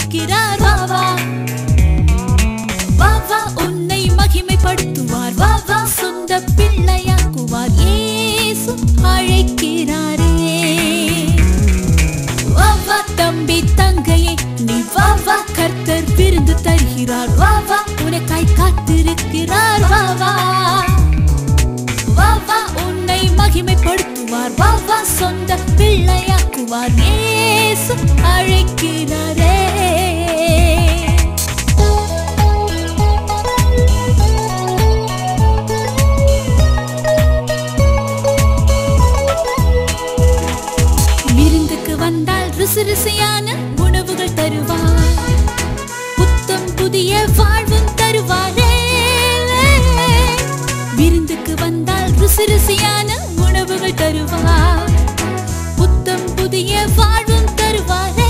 அழைக்கிறார் வா வா வா வா உன்னை மகிமைப்படுத்துவார் வா வா சொந்த பிள்ளையாக்குவார் இயேசு அழைக்கிறாரே வா வா தம்பி தங்கையே நீ வா வா கர்த்தர் விருந்து தருகிறார் வா வா உனக்காய் காத்திருக்கிறார் வா வா வா வா உன்னை மகிமைப்படுத்துவார் வா வா சொந்த பிள்ளையாக்குவார் இயேசு அழைக்கிறாரே விருந்துக்கு வந்தால் ருசி ருசியான உணவுகள் தருவார் புத்தம் புதிய வாழ்வும் தருவாரே விருந்துக்கு வந்தால் ருசி ருசியான உணவுகள் தருவார் புத்தம் புதிய வாழ்வும் தருவாரே